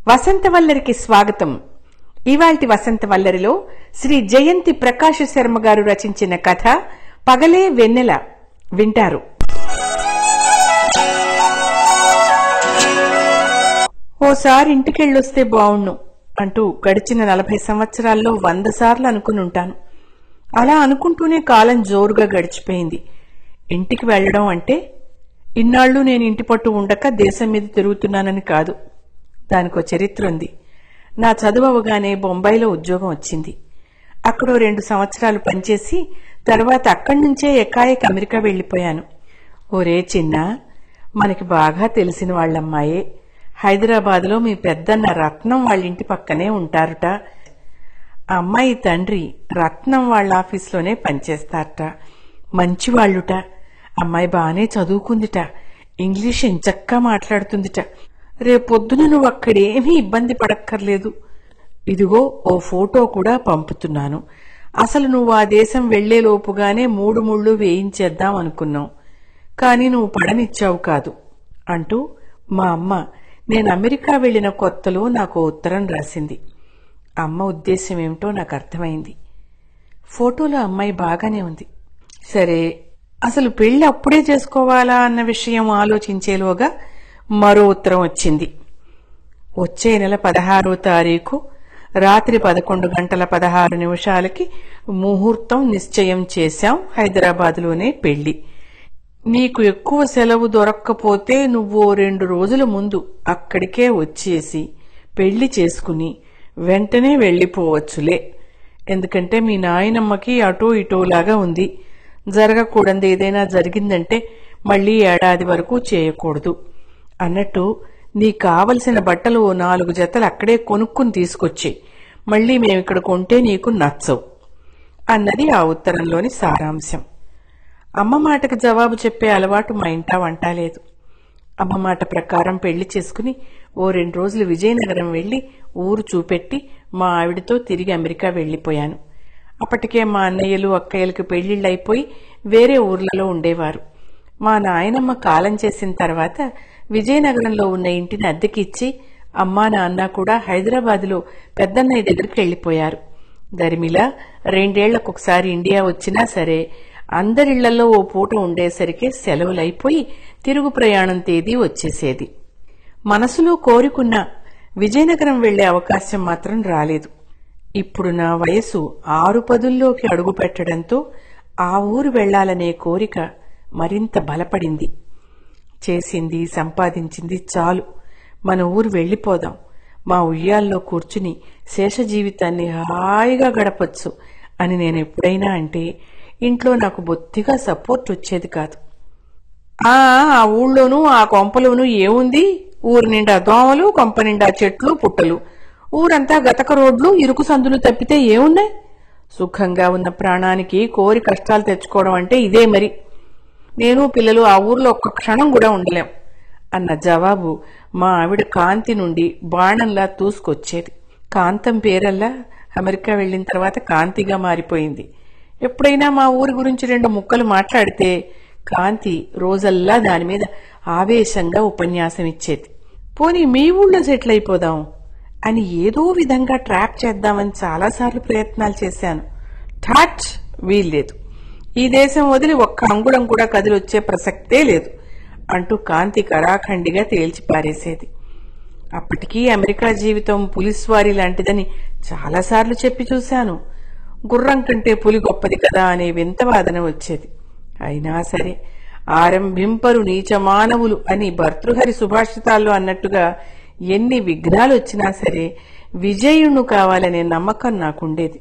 వసంతవల్లరికి స్వాగతం ఇవాల్టి వసంతవల్లరిలో శ్రీ జయంతి ప్రకాశ శర్మ గారు రచించిన కథ పగలే వెన్నెల వింటారు ఓసారి ఇంటికెళ్ళొస్తే బావుణ్ణు అంటూ గడిచిన నలభై సంవత్సరాల్లో వంద సార్లు అనుకుని ఉంటాను అలా అనుకుంటూనే కాలం జోరుగా గడిచిపోయింది ఇంటికి వెళ్ళడం అంటే ఇన్నాళ్ళు నేను ఇంటి పట్టు ఉండక దేశం మీద తిరుగుతున్నానని కాదు దానికో చరిత్ర ఉంది నా చదువు అవగానే బొంబాయిలో ఉద్యోగం వచ్చింది అక్కడో రెండు సంవత్సరాలు పనిచేసి తర్వాత అక్కడి నుంచే ఎకాయకి అమెరికా వెళ్ళిపోయాను ఒరే చిన్న మనకి బాగా తెలిసిన వాళ్ళమ్మాయే హైదరాబాద్లో మీ పెద్దన్న రత్నం వాళ్ళ ఇంటి పక్కనే ఉంటారుట ఆ అమ్మాయి తండ్రి రత్నం వాళ్ళ ఆఫీస్లోనే పనిచేస్తారట మంచివాళ్ళుట అమ్మాయి బాగానే చదువుకుందిట ఇంగ్లీష్ ఎంచక్కా మాట్లాడుతుందిట రేపొద్దున నువ్వు అక్కడేమీ ఇబ్బంది పడక్కర్లేదు ఇదిగో ఓ ఫోటో కూడా పంపుతున్నాను అసలు నువ్వు ఆ దేశం వెళ్లేలోపుగానే మూడు ముళ్ళు వేయించేద్దాం అనుకున్నావు కానీ నువ్వు పడనిచ్చావు కాదు అంటూ మా అమ్మ నేను అమెరికా వెళ్లిన కొత్తలో నాకు ఓ ఉత్తరం రాసింది అమ్మ ఉద్దేశం ఏమిటో నాకు అర్థమైంది ఫోటోలో అమ్మాయి బాగానే ఉంది సరే అసలు పెళ్లి అప్పుడే చేసుకోవాలా అన్న విషయం ఆలోచించేలోగా మరో ఉత్తరం వచ్చింది వచ్చే నెల పదహారో తారీఖు రాత్రి పదకొండు గంటల పదహారు నిమిషాలకి ముహూర్తం నిశ్చయం చేశాం హైదరాబాద్లోనే పెళ్లి నీకు ఎక్కువ సెలవు దొరక్కపోతే నువ్వు ఓ రెండు రోజుల ముందు అక్కడికే వచ్చేసి పెళ్లి చేసుకుని వెంటనే వెళ్ళిపోవచ్చులే ఎందుకంటే మీ నాయనమ్మకి అటో ఇటోలాగా ఉంది జరగకూడదు ఏదైనా జరిగిందంటే మళ్ళీ ఏడాది వరకు చేయకూడదు అన్నట్టు నీకు కావలసిన బట్టలు ఓ నాలుగు జతలు అక్కడే కొనుక్కుని తీసుకొచ్చి మళ్ళీ మేమిక్కడ కొంటే నీకు నచ్చవు అన్నది ఆ ఉత్తరంలోని సారాంశం అమ్మ మాటకు జవాబు చెప్పే అలవాటు మా ఇంటా వంట లేదు అమ్మ మాట ప్రకారం పెళ్లి చేసుకుని ఓ రెండు రోజులు విజయనగరం వెళ్లి ఊరు చూపెట్టి మా ఆవిడతో తిరిగి అమెరికా వెళ్లిపోయాను అప్పటికే మా అన్నయ్యలు అక్కయ్యలకు పెళ్లిళ్ళు అయిపోయి వేరే ఊర్లలో ఉండేవారు మా నాయనమ్మ కాలం చేసిన తర్వాత విజయనగరంలో ఉన్న ఇంటిని అద్దెకిచ్చి అమ్మా నాన్న కూడా హైదరాబాద్లో పెద్దన్నయ్య దగ్గరికి వెళ్లిపోయారు దరిమిల రెండేళ్లకొకసారి ఇండియా వచ్చినా సరే అందరిళ్లలో ఓ పూట ఉండేసరికి సెలవులైపోయి తిరుగు ప్రయాణం తేదీ వచ్చేసేది మనసులో కోరుకున్న విజయనగరం వెళ్లే అవకాశం మాత్రం రాలేదు ఇప్పుడు నా వయసు ఆరు పదుల్లోకి అడుగు పెట్టడంతో ఆ ఊరు వెళ్లాలనే కోరిక మరింత బలపడింది చేసింది సంపాదించింది చాలు మన ఊరు వెళ్ళిపోదాం మా ఉయ్యాల్లో కూర్చుని శేష జీవితాన్ని హాయిగా గడపొచ్చు అని నేను ఎప్పుడైనా అంటే ఇంట్లో నాకు బొత్తిగా సపోర్ట్ వచ్చేది కాదు ఆ ఆ ఊళ్ళోనూ ఆ కొంపలోనూ ఏముంది ఊరి నిండా దోమలు కొంప నిండా చెట్లు పుట్టలు ఊరంతా గతక రోడ్లు ఇరుకు సందులు తప్పితే ఏమున్నాయి సుఖంగా ఉన్న ప్రాణానికి కోరి కష్టాలు తెచ్చుకోవడం అంటే ఇదే మరి నేను పిల్లలు ఆ ఊర్లో ఒక్క క్షణం కూడా ఉండలేం అన్న జవాబు మా ఆవిడ కాంతి నుండి బాణంలా తూసుకొచ్చేది కాంతం పేరల్లా అమెరికా వెళ్ళిన తర్వాత కాంతిగా మారిపోయింది ఎప్పుడైనా మా ఊరి గురించి రెండు ముక్కలు మాట్లాడితే కాంతి రోజల్లా దాని మీద ఆవేశంగా ఉపన్యాసం ఇచ్చేది పోనీ మీ ఊళ్ళో సెటిల్ అయిపోదాం అని ఏదో విధంగా ట్రాప్ చేద్దామని చాలాసార్లు ప్రయత్నాలు చేశాను ఠాట్ వీల్లేదు ఈ దేశం వదిలి ఒక్క అంగుళం కూడా కదిలొచ్చే ప్రసక్తే లేదు అంటూ కాంతి కరాఖండిగా తేల్చి పారేసేది అప్పటికీ అమెరికా జీవితం పులిస్వారి లాంటిదని చాలాసార్లు చెప్పి చూశాను గుర్రం కంటే పులి గొప్పది కదా అనే వింత వాదన వచ్చేది అయినా సరే ఆరంభింపరు నీచ మానవులు అని భర్తృహరి సుభాషితాల్లో అన్నట్టుగా ఎన్ని విఘ్నాలు వచ్చినా సరే విజయుణ్ణు కావాలనే నమ్మకం నాకుండేది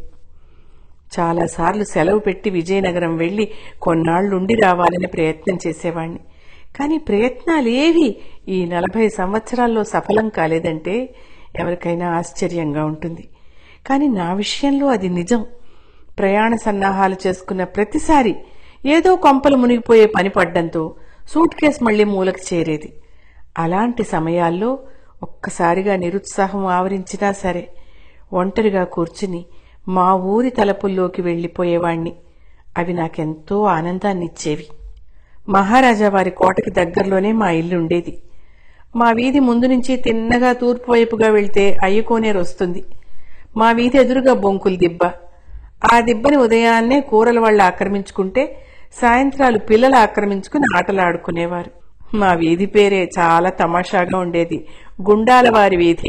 చాలాసార్లు సెలవు పెట్టి విజయనగరం వెళ్లి కొన్నాళ్లుండి రావాలని ప్రయత్నం చేసేవాణ్ణి కానీ ప్రయత్నాలేవి ఈ నలభై సంవత్సరాల్లో సఫలం కాలేదంటే ఎవరికైనా ఆశ్చర్యంగా ఉంటుంది కానీ నా విషయంలో అది నిజం ప్రయాణ సన్నాహాలు చేసుకున్న ప్రతిసారి ఏదో కొంపలు మునిగిపోయే పని పడ్డంతో సూట్ కేసు మళ్లీ మూలకు చేరేది అలాంటి సమయాల్లో ఒక్కసారిగా నిరుత్సాహం ఆవరించినా సరే ఒంటరిగా కూర్చుని మా ఊరి తలపుల్లోకి వెళ్లిపోయేవాణ్ణి అవి నాకెంతో ఆనందాన్నిచ్చేవి మహారాజా వారి కోటకి దగ్గరలోనే మా ఇల్లు ఉండేది మా వీధి ముందు నుంచి తిన్నగా తూర్పు వైపుగా వెళ్తే అయ్యకోనేరు వస్తుంది మా వీధి ఎదురుగా బొంకుల దిబ్బ ఆ దిబ్బని ఉదయాన్నే కూరల వాళ్ళు ఆక్రమించుకుంటే సాయంత్రాలు పిల్లలు ఆక్రమించుకుని ఆటలాడుకునేవారు మా వీధి పేరే చాలా తమాషాగా ఉండేది గుండాల వారి వీధి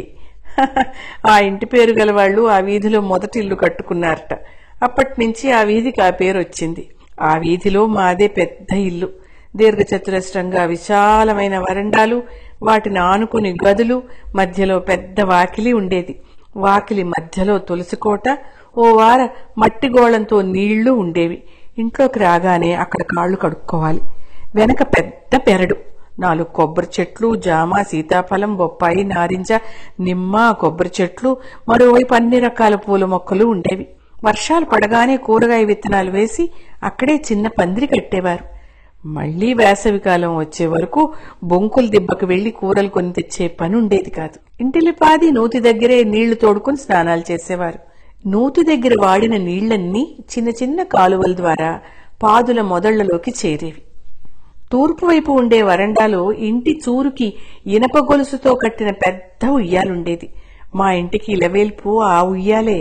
ఆ ఇంటి పేరు గల వాళ్ళు ఆ వీధిలో మొదటి ఇల్లు కట్టుకున్నారట అప్పటి నుంచి ఆ వీధికి ఆ పేరు వచ్చింది ఆ వీధిలో మాదే పెద్ద ఇల్లు దీర్ఘచతురస్రంగా విశాలమైన వరండాలు వాటిని ఆనుకుని గదులు మధ్యలో పెద్ద వాకిలి ఉండేది వాకిలి మధ్యలో తులసికోట ఓ వార మట్టి గోళంతో నీళ్లు ఉండేవి ఇంట్లోకి రాగానే అక్కడ కాళ్ళు కడుక్కోవాలి వెనక పెద్ద పెరడు నాలుగు కొబ్బరి చెట్లు జామ సీతాఫలం బొప్పాయి నారింజ నిమ్మ కొబ్బరి చెట్లు మరోవైపు అన్ని రకాల పూల మొక్కలు ఉండేవి వర్షాలు పడగానే కూరగాయ విత్తనాలు వేసి అక్కడే చిన్న పందిరి కట్టేవారు మళ్లీ వేసవికాలం వచ్చే వరకు బొంకుల దిబ్బకు వెళ్లి కూరలు కొని తెచ్చే పని ఉండేది కాదు ఇంటిలిపాది నూతి దగ్గరే నీళ్లు తోడుకుని స్నానాలు చేసేవారు నూతి దగ్గర వాడిన నీళ్లన్నీ చిన్న చిన్న కాలువల ద్వారా పాదుల మొదళ్లలోకి చేరేవి తూర్పు వైపు ఉండే వరండాలో ఇంటి చూరుకి ఇనప గొలుసుతో కట్టిన పెద్ద ఉయ్యాలుండేది మా ఇంటికి ఇలవేల్పు ఆ ఉయ్యాలే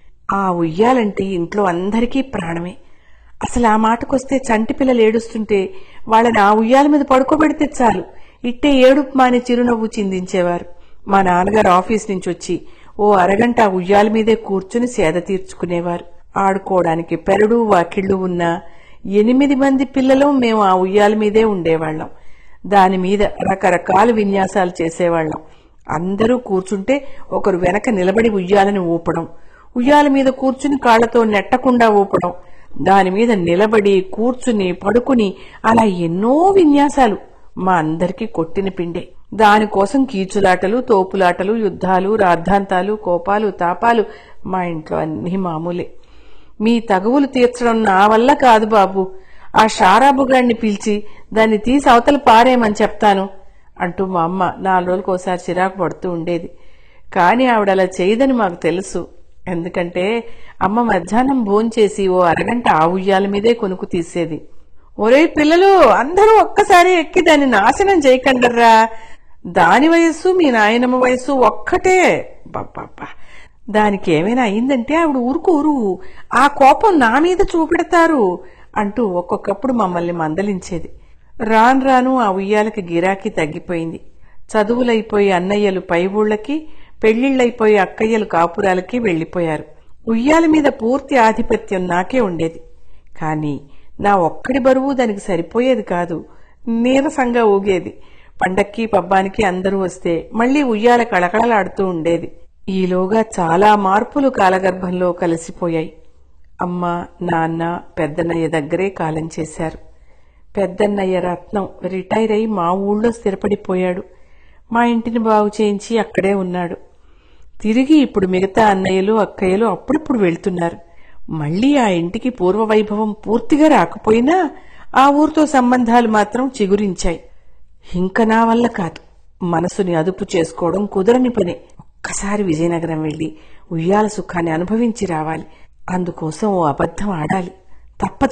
ఆ ఉయ్యాలంటే ఇంట్లో అందరికీ ప్రాణమే అసలు ఆ మాటకొస్తే చంటి పిల్లలు ఏడుస్తుంటే వాళ్ళని ఆ ఉయ్యాల మీద పడుకోబెడితే చాలు ఇట్టే ఏడుపు మాని చిరునవ్వు చిందించేవారు మా నాన్నగారు ఆఫీస్ నుంచి వచ్చి ఓ అరగంట ఆ ఉయ్యాల మీదే కూర్చుని సేద తీర్చుకునేవారు ఆడుకోవడానికి పెరడు వాకిళ్లు ఉన్న ఎనిమిది మంది పిల్లలు మేము ఆ ఉయ్యాల మీదే ఉండేవాళ్ళం దాని మీద రకరకాల విన్యాసాలు చేసేవాళ్ళం అందరూ కూర్చుంటే ఒకరు వెనక నిలబడి ఉయ్యాలని ఊపడం ఉయ్యాల మీద కూర్చుని కాళ్లతో నెట్టకుండా ఊపడం దాని మీద నిలబడి కూర్చుని పడుకుని అలా ఎన్నో విన్యాసాలు మా అందరికీ కొట్టిన పిండే దానికోసం కీచులాటలు తోపులాటలు యుద్ధాలు రాద్ధాంతాలు కోపాలు తాపాలు మా ఇంట్లో అన్ని మామూలే మీ తగువులు తీర్చడం నా వల్ల కాదు బాబు ఆ షారాబు గాడిని పిలిచి దాన్ని తీసి అవతల పారేయమని చెప్తాను అంటూ మా అమ్మ నాలుగు రోజులకోసారి చిరాకు పడుతూ ఉండేది కాని ఆవిడ అలా చేయదని మాకు తెలుసు ఎందుకంటే అమ్మ మధ్యాహ్నం భోంచేసి ఓ అరగంట ఆ ఉయ్యాల మీదే కొనుక్కు తీసేది ఒరే పిల్లలు అందరూ ఒక్కసారి ఎక్కి దాన్ని నాశనం చేయకండర్రా దాని వయస్సు మీ నాయనమ్మ వయస్సు ఒక్కటే బాబ్బా దానికి ఏమైనా అయిందంటే ఆవిడ ఊరుకు ఊరు ఆ కోపం నా మీద చూపెడతారు అంటూ ఒక్కొక్కప్పుడు మమ్మల్ని మందలించేది రాను రాను ఆ ఉయ్యాలకి గిరాకీ తగ్గిపోయింది చదువులైపోయి అన్నయ్యలు పై ఊళ్ళకి పెళ్లిళ్లైపోయి అక్కయ్యలు కాపురాలకి వెళ్లిపోయారు ఉయ్యాల మీద పూర్తి ఆధిపత్యం నాకే ఉండేది కాని నా ఒక్కడి బరువు దానికి సరిపోయేది కాదు నీరసంగా ఊగేది పండక్కి పబ్బానికి అందరూ వస్తే మళ్లీ ఉయ్యాల కళకళలాడుతూ ఉండేది ఈలోగా చాలా మార్పులు కాలగర్భంలో కలిసిపోయాయి అమ్మ నాన్న పెద్దన్నయ్య దగ్గరే కాలం చేశారు పెద్దన్నయ్య రత్నం రిటైర్ అయి మా ఊళ్ళో స్థిరపడిపోయాడు మా ఇంటిని బాగు చేయించి అక్కడే ఉన్నాడు తిరిగి ఇప్పుడు మిగతా అన్నయ్యలు అక్కయ్యలు అప్పుడిప్పుడు వెళ్తున్నారు మళ్లీ ఆ ఇంటికి పూర్వ వైభవం పూర్తిగా రాకపోయినా ఆ ఊరితో సంబంధాలు మాత్రం చిగురించాయి ఇంక నా వల్ల కాదు మనసుని అదుపు చేసుకోవడం కుదరని పనే ఒక్కసారి విజయనగరం వెళ్లి ఉయ్యాల సుఖాన్ని అనుభవించి రావాలి అందుకోసం ఓ అబద్ధం ఆడాలి తప్పదు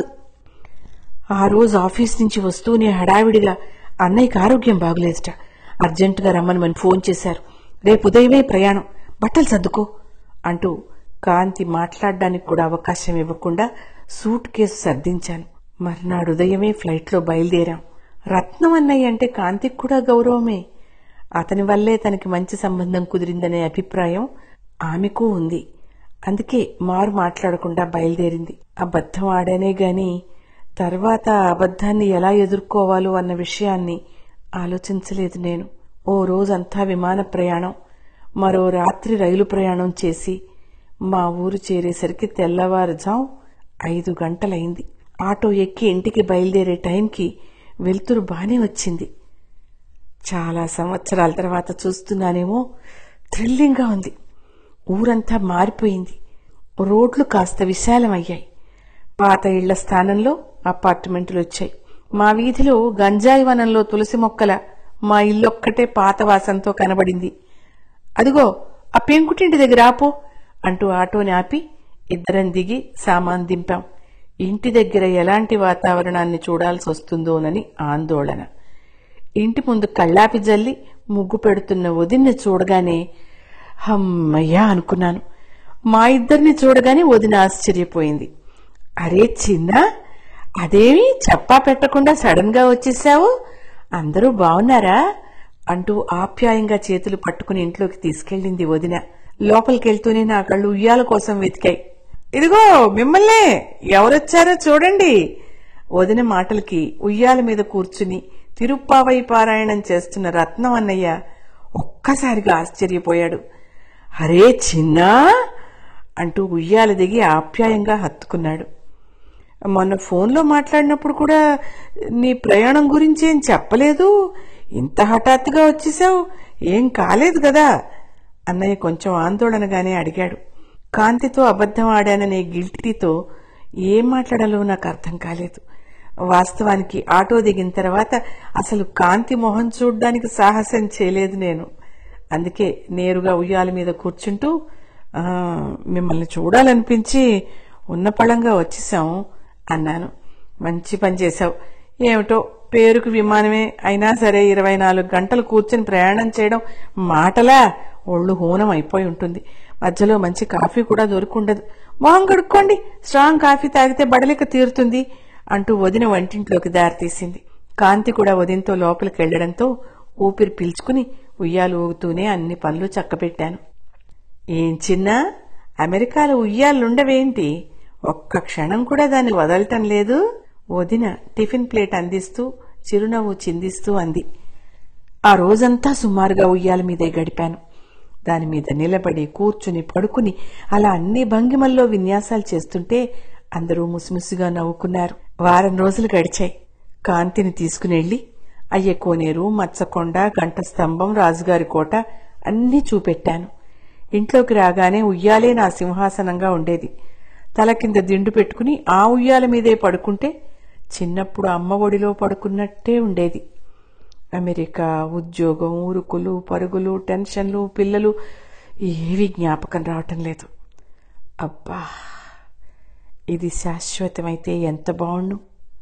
ఆ రోజు ఆఫీస్ నుంచి వస్తూనే హడావిడిగా అన్నయ్యకి ఆరోగ్యం బాగులేదట అర్జెంటుగా రమ్మని ఫోన్ చేశారు రేపు ఉదయమే ప్రయాణం బట్టలు సర్దుకో అంటూ కాంతి మాట్లాడడానికి కూడా అవకాశం ఇవ్వకుండా సూట్ కేసు సర్దించాను మర్నాడు ఉదయమే ఫ్లైట్లో బయలుదేరాం రత్నం అన్నయ్య అంటే కాంతికి కూడా గౌరవమే అతని వల్లే తనకి మంచి సంబంధం కుదిరిందనే అభిప్రాయం ఆమెకు ఉంది అందుకే మారు మాట్లాడకుండా బయలుదేరింది అబద్ధం ఆడానే గాని తర్వాత ఆ అబద్ధాన్ని ఎలా ఎదుర్కోవాలో అన్న విషయాన్ని ఆలోచించలేదు నేను ఓ రోజంతా విమాన ప్రయాణం మరో రాత్రి రైలు ప్రయాణం చేసి మా ఊరు చేరేసరికి తెల్లవారుజాం ఐదు గంటలైంది ఆటో ఎక్కి ఇంటికి బయలుదేరే టైంకి వెలుతురు బానే వచ్చింది చాలా సంవత్సరాల తర్వాత చూస్తున్నానేమో థ్రిల్లింగ్గా ఉంది ఊరంతా మారిపోయింది రోడ్లు కాస్త విశాలమయ్యాయి పాత ఇళ్ల స్థానంలో అపార్ట్మెంట్లు వచ్చాయి మా వీధిలో గంజాయి వనంలో తులసి మొక్కల మా ఇల్లొక్కటే పాత వాసంతో కనబడింది అదిగో ఆ పెంకుటింటి దగ్గర ఆపో అంటూ ఆటోని ఆపి ఇద్దరం దిగి సామాన్ దింపాం ఇంటి దగ్గర ఎలాంటి వాతావరణాన్ని చూడాల్సి వస్తుందోనని ఆందోళన ఇంటి ముందు కళ్ళాపి జల్లి ముగ్గు పెడుతున్న వదిన్ని చూడగానే హమ్మయ్యా అనుకున్నాను మా ఇద్దరిని చూడగానే వదిన ఆశ్చర్యపోయింది అరే చిన్న అదేమి చెప్పా పెట్టకుండా సడన్ గా వచ్చేసావు అందరూ బాగున్నారా అంటూ ఆప్యాయంగా చేతులు పట్టుకుని ఇంట్లోకి తీసుకెళ్ళింది వదిన లోపలికెళ్తూనే నా కళ్ళు ఉయ్యాల కోసం వెతికాయి ఇదిగో మిమ్మల్నే ఎవరొచ్చారో చూడండి వదిన మాటలకి ఉయ్యాల మీద కూర్చుని తిరుప్పావై పారాయణం చేస్తున్న రత్నం అన్నయ్య ఒక్కసారిగా ఆశ్చర్యపోయాడు అరే చిన్నా అంటూ ఉయ్యాల దిగి ఆప్యాయంగా హత్తుకున్నాడు మొన్న ఫోన్లో మాట్లాడినప్పుడు కూడా నీ ప్రయాణం గురించి ఏం చెప్పలేదు ఇంత హఠాత్తుగా వచ్చేసావు ఏం కాలేదు కదా అన్నయ్య కొంచెం ఆందోళనగానే అడిగాడు కాంతితో అబద్ధం ఆడాననే గిల్టీతో ఏం మాట్లాడాలో నాకు అర్థం కాలేదు వాస్తవానికి ఆటో దిగిన తర్వాత అసలు కాంతి మొహం చూడ్డానికి సాహసం చేయలేదు నేను అందుకే నేరుగా ఉయ్యాల మీద కూర్చుంటూ "ఆ, మిమ్మల్ని చూడాలనిపించి ఉన్న పళంగా వచ్చేసాం అన్నాను మంచి పని చేశావు ఏమిటో పేరుకు విమానమే అయినా సరే ఇరవై నాలుగు గంటలు కూర్చొని ప్రయాణం చేయడం మాటలా ఒళ్ళు హూనం అయిపోయి ఉంటుంది మధ్యలో మంచి కాఫీ కూడా దొరుకుండదు మొహం కడుక్కోండి స్ట్రాంగ్ కాఫీ తాగితే బడలిక తీరుతుంది అంటూ వదిన వంటింట్లోకి దారితీసింది కాంతి కూడా వదినతో లోపలికి వెళ్లడంతో ఊపిరి పీల్చుకుని ఉయ్యాలు ఊగుతూనే అన్ని పనులు చక్కబెట్టాను ఏం చిన్నా అమెరికాలో ఉయ్యాలుండవేంటి ఒక్క క్షణం కూడా దాన్ని వదలటం లేదు వదిన టిఫిన్ ప్లేట్ అందిస్తూ చిరునవ్వు చిందిస్తూ అంది ఆ రోజంతా సుమారుగా ఉయ్యాల మీదే గడిపాను దాని మీద నిలబడి కూర్చుని పడుకుని అలా అన్ని భంగిమల్లో విన్యాసాలు చేస్తుంటే అందరూ ముసిముసిగా నవ్వుకున్నారు వారం రోజులు గడిచాయి కాంతిని తీసుకునెళ్లి అయ్య కోనేరు మచ్చకొండ గంట స్తంభం రాజుగారి కోట అన్నీ చూపెట్టాను ఇంట్లోకి రాగానే ఉయ్యాలే నా సింహాసనంగా ఉండేది తల కింద దిండు పెట్టుకుని ఆ ఉయ్యాల మీదే పడుకుంటే చిన్నప్పుడు అమ్మ ఒడిలో పడుకున్నట్టే ఉండేది అమెరికా ఉద్యోగం ఉరుకులు పరుగులు టెన్షన్లు పిల్లలు ఏవి జ్ఞాపకం రావటం లేదు అబ్బా ఇది శాశ్వతమైతే ఎంత బాగుండు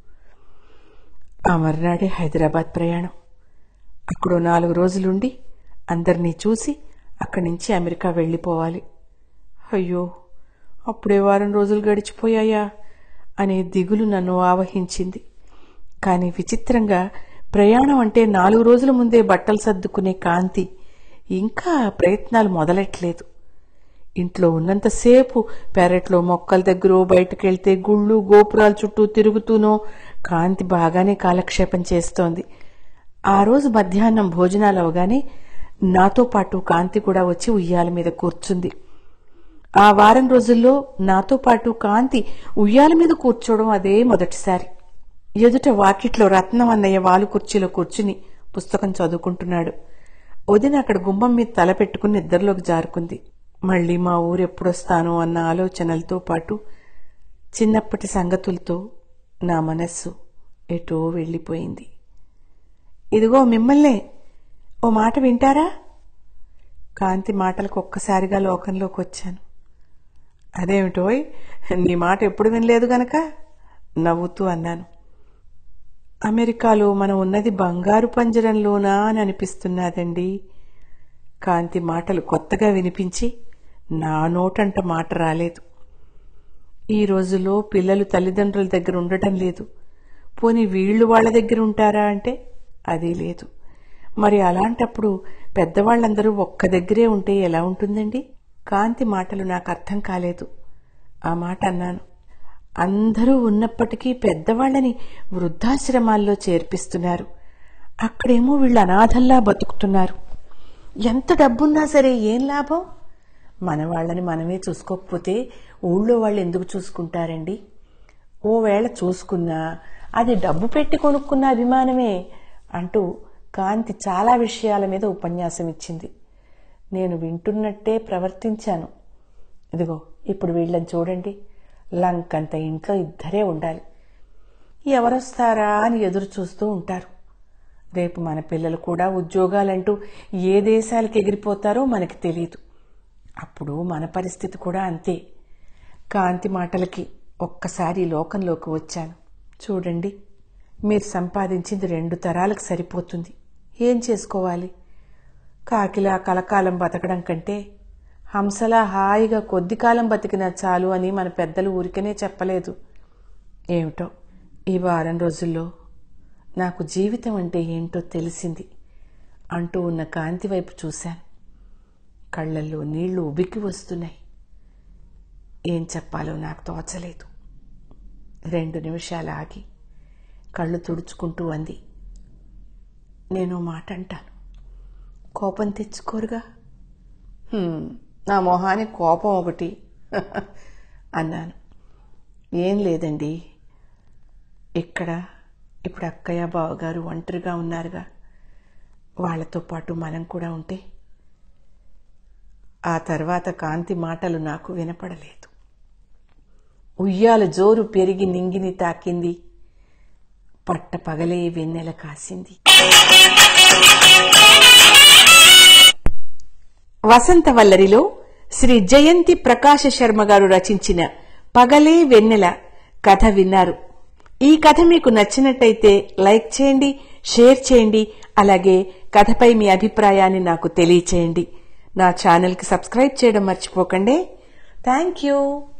ఆ మర్నాడే హైదరాబాద్ ప్రయాణం అక్కడో నాలుగు రోజులుండి అందరినీ చూసి అక్కడి నుంచి అమెరికా వెళ్ళిపోవాలి అయ్యో అప్పుడే వారం రోజులు గడిచిపోయాయా అనే దిగులు నన్ను ఆవహించింది కానీ విచిత్రంగా ప్రయాణం అంటే నాలుగు రోజుల ముందే బట్టలు సర్దుకునే కాంతి ఇంకా ప్రయత్నాలు మొదలెట్లేదు ఇంట్లో ఉన్నంతసేపు పెరట్లో మొక్కల దగ్గర బయటకెళ్తే గుళ్ళు గోపురాల చుట్టూ తిరుగుతూనో కాంతి బాగానే కాలక్షేపం చేస్తోంది ఆ రోజు మధ్యాహ్నం భోజనాలు అవగానే నాతో పాటు కాంతి కూడా వచ్చి ఉయ్యాల మీద కూర్చుంది ఆ వారం రోజుల్లో నాతో పాటు కాంతి ఉయ్యాల మీద కూర్చోవడం అదే మొదటిసారి ఎదుట వాకిట్లో రత్నం అన్నయ్య వాలు కుర్చీలో కూర్చుని పుస్తకం చదువుకుంటున్నాడు వదిన అక్కడ గుమ్మం మీద తల పెట్టుకుని నిద్రలోకి జారుకుంది మళ్ళీ మా ఊరు ఎప్పుడొస్తాను అన్న ఆలోచనలతో పాటు చిన్నప్పటి సంగతులతో నా మనస్సు ఎటో వెళ్ళిపోయింది ఇదిగో మిమ్మల్నే ఓ మాట వింటారా కాంతి మాటలకు ఒక్కసారిగా లోకంలోకి వచ్చాను అదేమిటోయ్ నీ మాట ఎప్పుడు వినలేదు గనక నవ్వుతూ అన్నాను అమెరికాలో మనం ఉన్నది బంగారు పంజరంలోనా అని అనిపిస్తున్నదండి కాంతి మాటలు కొత్తగా వినిపించి నా నోటంట మాట రాలేదు ఈ రోజుల్లో పిల్లలు తల్లిదండ్రుల దగ్గర ఉండటం లేదు పోని వీళ్ళు వాళ్ళ దగ్గర ఉంటారా అంటే అది లేదు మరి అలాంటప్పుడు పెద్దవాళ్ళందరూ ఒక్క దగ్గరే ఉంటే ఎలా ఉంటుందండి కాంతి మాటలు నాకు అర్థం కాలేదు ఆ మాట అన్నాను అందరూ ఉన్నప్పటికీ పెద్దవాళ్ళని వృద్ధాశ్రమాల్లో చేర్పిస్తున్నారు అక్కడేమో వీళ్ళు అనాథల్లా బతుకుతున్నారు ఎంత డబ్బున్నా సరే ఏం లాభం మన వాళ్ళని మనమే చూసుకోకపోతే ఊళ్ళో వాళ్ళు ఎందుకు చూసుకుంటారండి ఓ వేళ చూసుకున్నా అది డబ్బు పెట్టి కొనుక్కున్న అభిమానమే అంటూ కాంతి చాలా విషయాల మీద ఉపన్యాసం ఇచ్చింది నేను వింటున్నట్టే ప్రవర్తించాను ఇదిగో ఇప్పుడు వీళ్ళని చూడండి లంకంత ఇంట్లో ఇద్దరే ఉండాలి ఎవరొస్తారా అని ఎదురు చూస్తూ ఉంటారు రేపు మన పిల్లలు కూడా ఉద్యోగాలంటూ ఏ దేశాలకు ఎగిరిపోతారో మనకి తెలియదు అప్పుడు మన పరిస్థితి కూడా అంతే కాంతి మాటలకి ఒక్కసారి లోకంలోకి వచ్చాను చూడండి మీరు సంపాదించింది రెండు తరాలకు సరిపోతుంది ఏం చేసుకోవాలి కాకిలా కలకాలం బతకడం కంటే హంసలా హాయిగా కొద్ది కాలం బతికినా చాలు అని మన పెద్దలు ఊరికనే చెప్పలేదు ఏమిటో ఈ వారం రోజుల్లో నాకు జీవితం అంటే ఏంటో తెలిసింది అంటూ ఉన్న కాంతి వైపు చూశాను కళ్ళల్లో నీళ్లు ఉబికి వస్తున్నాయి ఏం చెప్పాలో నాకు తోచలేదు రెండు నిమిషాలు ఆగి కళ్ళు తుడుచుకుంటూ అంది నేను మాట అంటాను కోపం తెచ్చుకోరుగా "హ్మ్, నా మొహానికి కోపం ఒకటి అన్నాను ఏం లేదండి ఇక్కడ ఇప్పుడు అక్కయ్య బావగారు ఒంటరిగా ఉన్నారుగా వాళ్ళతో పాటు మనం కూడా ఉంటే ఆ తర్వాత కాంతి మాటలు నాకు వినపడలేదు ఉయ్యాల జోరు పెరిగి నింగిని తాకింది పట్ట పగలే వెన్నెల కాసింది వసంతవల్లరిలో శ్రీ జయంతి ప్రకాశ శర్మ గారు రచించిన పగలే వెన్నెల కథ విన్నారు ఈ కథ మీకు నచ్చినట్టయితే లైక్ చేయండి షేర్ చేయండి అలాగే కథపై మీ అభిప్రాయాన్ని నాకు తెలియచేయండి నా ఛానల్కి సబ్స్క్రైబ్ చేయడం మర్చిపోకండి థ్యాంక్ యూ